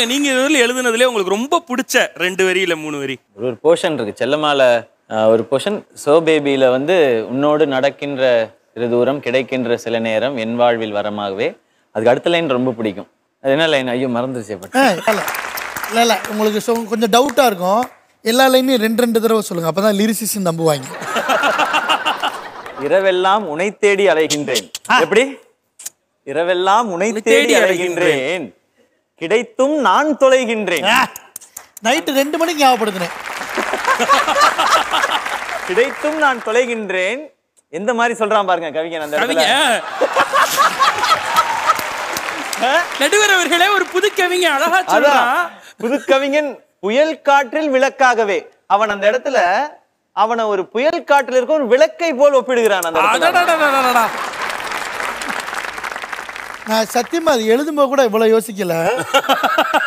சொல்லுங்க நீங்க இதுல எழுதுனதுல உங்களுக்கு ரொம்ப பிடிச்ச ரெண்டு வரி இல்ல மூணு வரி ஒரு ஒரு போர்ஷன் இருக்கு செல்லமால அஹ், ஒரு போர்ஷன் சோ பேபியில வந்து உன்னோடு நடக்கின்ற சிறு தூரம் கிடைக்கின்ற சில நேரம் என் வாழ்வில் வரமாகவே அதுக்கு அடுத்த லைன் ரொம்ப பிடிக்கும் அது என்ன லைன் ஐயோ மறந்துருச்சே பட் ஆ, இல்ல இல்ல இல்ல உங்களுக்கு சொ- கொஞ்சம் டவுட்டா இருக்கும் எல்லா லைனையும் ரெண்டு ரெண்டு தடவை சொல்லுங்க அப்பதான் லிரிசிஸ் நம்புவாங்க இரவெல்லாம் உனை தேடி அலைகின்றேன் எப்படி இரவெல்லாம் உனை தேடி அலைகின்றேன் கிடைத்தும் நான் தொலைகின்றேன் நைட்டு ரெண்டு மணிக்கு ஞாபகப்படுத்தினேன் கிடைத்தும் நான் தொலைகின்றேன் எந்த மாதிரி சொல்றான் பாருங்க கவிஞன் அந்த கவிங்க இடத்துல நடுவர் அவர்களே ஒரு புது கவிங்க அழகா அதான் சொல்றான் புது கவிஞன் புயல் காற்றில் விளக்காகவே அவன் அந்த இடத்துல அவனை ஒரு புயல் காற்றில் இருக்க ஒரு விளக்கை போல் ஒப்பிடுகிறான் அந்த இடத்துல. அடடடடடடடா. நான் சத்தியமா அது எழுதும்போது கூட இவ்வளவு யோசிக்கல